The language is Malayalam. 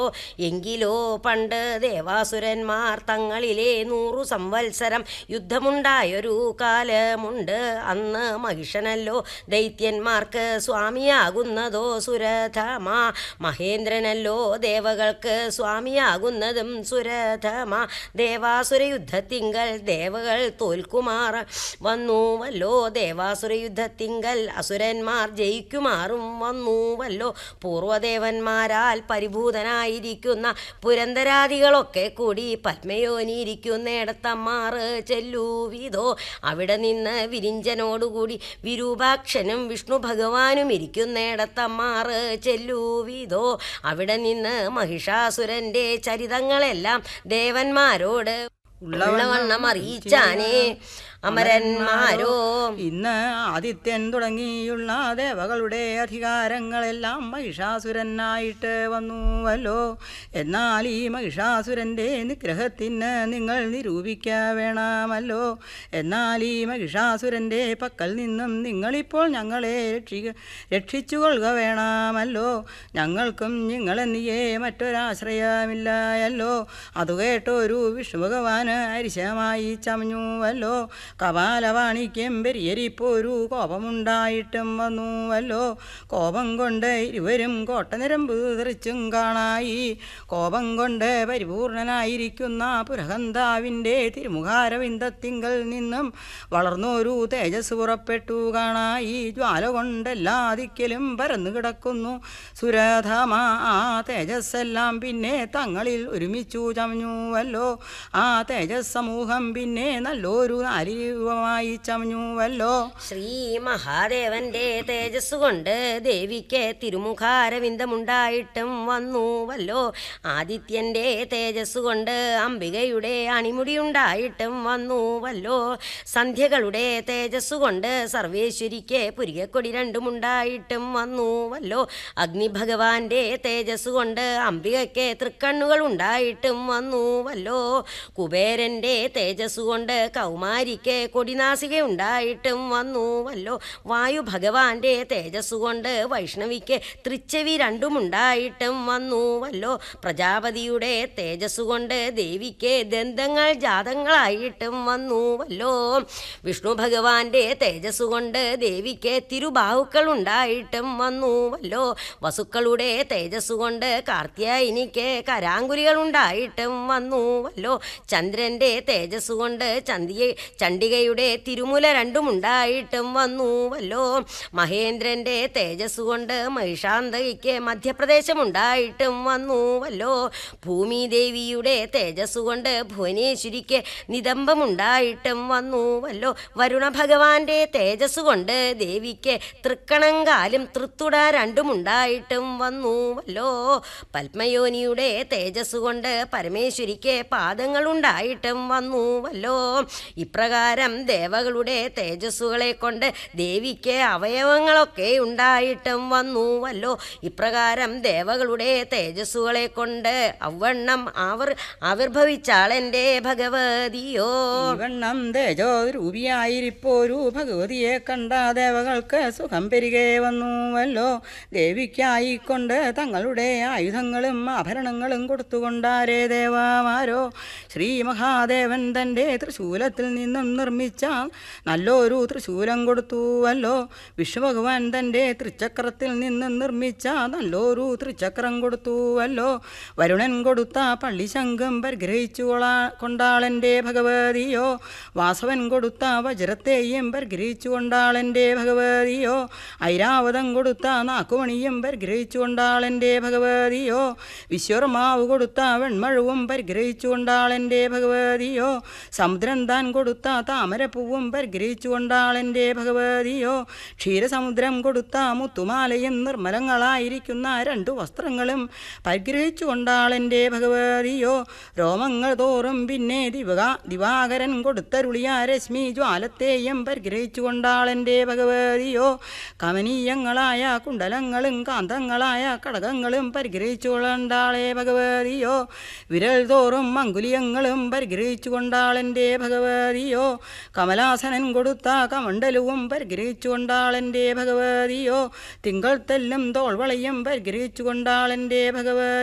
എങ്കിലോ പണ്ട് ദേവാസുരന്മാർ തങ്ങളിലെ നൂറു സംവത്സരം യുദ്ധമുണ്ടായൊരു കാലമുണ്ട് അന്ന് മഹിഷനല്ലോ ദൈത്യന്മാർക്ക് സ്വാമിയാകുന്നതോ സുരഥമാ മഹേന്ദ്രനല്ലോ ദേവകൾക്ക് സ്വാമിയാകുന്നതും സുരഥമാ ദേവാസുര യുദ്ധത്തിങ്കൽ ദേവകൾ തോൽക്കുമാർ വന്നുവല്ലോ ദേവാസുര യുദ്ധത്തിങ്കൽ അസുരന്മാർ ജയിക്കുമാറും വന്നുവല്ലോ പൂർവദേവന്മാരാൽ പരിഭൂതനായിരിക്കുന്ന പുരന്തരാദികളൊക്കെ കൂടി പത്മയോനിയിരിക്കുന്നിടത്തമ്മാറ് ചെല്ലുവിതോ അവിടെ നിന്ന് വിരിഞ്ചനോടുകൂടി വിരൂപാക്ഷനും വിഷ്ണു ഭഗവാനും ഇരിക്കുന്നിടത്തമ്മാറ് ചെല്ലുവിതോ അവിടെ നിന്ന് മഹിഷാസുരന്റെ ചരിതങ്ങളെല്ലാം ദേവന്മാരോട് ഉള്ളവണ്ണം അറിയിച്ചാനേ അമരന്മാരോ ഇന്ന് ആദിത്യൻ തുടങ്ങിയുള്ള ദേവകളുടെ അധികാരങ്ങളെല്ലാം മഹിഷാസുരനായിട്ട് വന്നുവല്ലോ എന്നാൽ ഈ മഹിഷാസുരൻ്റെ നിഗ്രഹത്തിന് നിങ്ങൾ നിരൂപിക്ക വേണമല്ലോ എന്നാൽ ഈ മഹിഷാസുരൻ്റെ പക്കൽ നിന്നും നിങ്ങളിപ്പോൾ ഞങ്ങളെ രക്ഷിക്ക രക്ഷിച്ചുകൊള്ളുക വേണമല്ലോ ഞങ്ങൾക്കും നിങ്ങളെന്നിയേ മറ്റൊരാശ്രയമില്ലയല്ലോ അത് കേട്ടൊരു വിഷ്ണുഭഗവാന് അരിശമായി ചമഞ്ഞുവല്ലോ കപാലവാണിക്യം പെരിയരിപ്പോരു കോപമുണ്ടായിട്ടും വന്നുവല്ലോ കോപം കൊണ്ട് ഇരുവരും കോട്ടനിരമ്പ് തെറിച്ചും കാണായി കോപം കൊണ്ട് പരിപൂർണനായിരിക്കുന്ന പുരഹന്താവിൻ്റെ തിരുമുഖാരവിന്ദത്തിങ്കൽ നിന്നും വളർന്നൊരു തേജസ് പുറപ്പെട്ടു കാണായി ജ്വാല കൊണ്ടെല്ലാ ദിക്കലും പരന്നു കിടക്കുന്നു സുരഥമ ആ തേജസ്സെല്ലാം പിന്നെ തങ്ങളിൽ ഒരുമിച്ചു ചമഞ്ഞുവല്ലോ ആ തേജസ് സമൂഹം പിന്നെ നല്ലൊരു നാരീരൂപമായി ചമഞ്ഞുവല്ലോ ശ്രീ മഹാദേവന്റെ തേജസ് കൊണ്ട് ദേവിക്ക് തിരുമുഖാരവിന്ദമുണ്ടായിട്ടും വന്നുവല്ലോ ആദിത്യന്റെ തേജസ് കൊണ്ട് അംബികയുടെ അണിമുടിയുണ്ടായിട്ടും വന്നുവല്ലോ സന്ധ്യകളുടെ തേജസ് കൊണ്ട് സർവേശ്വരിക്ക് പുരികക്കൊടി രണ്ടുമുണ്ടായിട്ടും വന്നുവല്ലോ അഗ്നിഭഗവാന്റെ തേജസ് കൊണ്ട് അംബികയ്ക്ക് തൃക്കണ്ണുകൾ ഉണ്ടായിട്ടും വന്നുവല്ലോ കുബേരന്റെ തേജസ് കൊണ്ട് കൗമാരിക്ക് കൊടിനാസിക ഉണ്ടായിട്ടും വന്നുവല്ലോ വായു ഭഗവാന്റെ തേജസ് കൊണ്ട് വൈഷ്ണവിക്ക് തൃച്ചെവി രണ്ടുമുണ്ടായിട്ടും വന്നുവല്ലോ പ്രജാപതിയുടെ തേജസ് കൊണ്ട് ദേവിക്ക് ദന്തങ്ങൾ ജാതങ്ങളായിട്ടും വന്നുവല്ലോ വിഷ്ണു ഭഗവാന്റെ തേജസ് കൊണ്ട് ദേവിക്ക് തിരുബാഹുക്കൾ ഉണ്ടായിട്ടും വന്നുവല്ലോ വസുക്കളുടെ തേജസ് കൊണ്ട് കാർത്തിയായിനിക്ക് കരാങ്കുലികൾ ഉണ്ടായിട്ടും വന്നുവല്ലോ ചന്ദ്രന്റെ തേജസ് കൊണ്ട് ചന്ദിക ചണ്ഡികയുടെ തിരുമുല രണ്ടുമുണ്ടായിട്ടും വന്നുവല്ലോ മഹേന്ദ്രന്റെ തേജസ് കൊണ്ട് മഹിഷാന്തകയ്ക്ക് മധ്യപ്രദേശമുണ്ടായിട്ടും വന്നുവല്ലോ ഭൂമിദേവിയുടെ തേജസ് കൊണ്ട് ഭുവനേശ്വരിക്ക് നിതംബമുണ്ടായിട്ടും വന്നുവല്ലോ വരുണ ഭഗവാന്റെ തേജസ് കൊണ്ട് ദേവിക്ക് തൃക്കണങ്കാലും തൃത്തുട രണ്ടുമുണ്ടായിട്ടും വന്നുവല്ലോ പത്മയോനിയുടെ തേജസ് കൊണ്ട് പരമേശ്വരിക്ക് പാദങ്ങളുണ്ടായിട്ടും വന്നുവല്ലോ ഇപ്രകാരം ദേവകളുടെ തേജസ്സുകളെ കൊണ്ട് ദേവിക്ക് അവയവങ്ങളൊക്കെ ഉണ്ടായിട്ടും വന്നുവല്ലോ ഇപ്രകാരം ദേവകളുടെ തേജസ്സുകളെ കൊണ്ട് അവണ്ണം അവർ ആവിർഭവിച്ചാളെൻ്റെ ഭഗവതിയോ വണ്ണം തേജോ രൂപിയായിരിപ്പോരു ഭഗവതിയെ കണ്ട ദേവകൾക്ക് സുഖം പെരുകെ വന്നുവല്ലോ ദേവിക്കായിക്കൊണ്ട് തങ്ങളുടെ ആയുധങ്ങളും ആഭരണങ്ങളും കൊടുത്തുകൊണ്ടാരേ ദേവമാരോ ശ്രീ മഹാദേവൻ തൻ്റെ തൃശൂലത്തിൽ നിന്നും നിർമ്മിച്ച നല്ലൊരു തൃശൂലം കൊടുത്തുവല്ലോ വിഷ്ണുഭഗവാൻ തൻ്റെ തൃച്ചക്രത്തിൽ നിന്നും നിർമ്മിച്ച നല്ലൊരു തൃച്ചക്രം കൊടുത്തുവല്ലോ വരുണൻ കൊടുത്ത പള്ളിശങ്കം പരിഗ്രഹിച്ചു കൊണ്ടാളെൻ്റെ ഭഗവതിയോ വാസവൻ കൊടുത്ത വജ്രത്തെയും പരിഗ്രഹിച്ചു കൊണ്ടാളെൻ്റെ ഭഗവതിയോ ഐരാവതം കൊടുത്ത നാക്കുമണിയും പരിഗ്രഹിച്ചു കൊണ്ടാളെൻ്റെ ഭഗവതിയോ വിശ്വർമാവ് കൊടുത്ത വെൺമഴവും പരിഗ്രഹിച്ചു കൊണ്ടാളെൻ്റെ ഭഗവതിയോ സമുദ്രം താൻ കൊടുത്ത താമരപ്പൂവും പരിഗ്രഹിച്ചു കൊണ്ടാളെൻ്റെ ഭഗവതിയോ ക്ഷീരസമുദ്രം കൊടുത്ത മുത്തുമാലയും നിർമ്മലങ്ങളായിരിക്കുന്ന രണ്ടു വസ്ത്രങ്ങളും പരിഗ്രഹിച്ചു കൊണ്ടാളെൻ്റെ ഭഗവതിയോ രോമങ്ങൾ തോറും പിന്നെ ദിവക ദിവാകരൻ കൊടുത്തരുളിയ രശ്മി ജ്വാലത്തെയും പരിഗ്രഹിച്ചു കൊണ്ടാളെൻ്റെ ഭഗവതിയോ കമനീയങ്ങളായ കുണ്ടലങ്ങളും കാന്തങ്ങളായ കടകങ്ങളും പരിഗ്രഹിച്ചു കൊണ്ടാളെ ഭഗവതിയോ വിരൽ തോറും മങ്കുലിയങ്ങളും പരിഗ്രഹിച്ചു കൊണ്ടാളെൻ്റെ ഭഗവതിയോ കമലാസനൻ കൊടുത്ത കമണ്ടലുവും പരിഗ്രഹിച്ചു കൊണ്ടാളെൻ്റെ ഭഗവതിയോ തിങ്കൾ തെല്ലും തോൾവളയും പരിഗ്രഹിച്ചു കൊണ്ടാളെൻ്റെ ഭഗവതി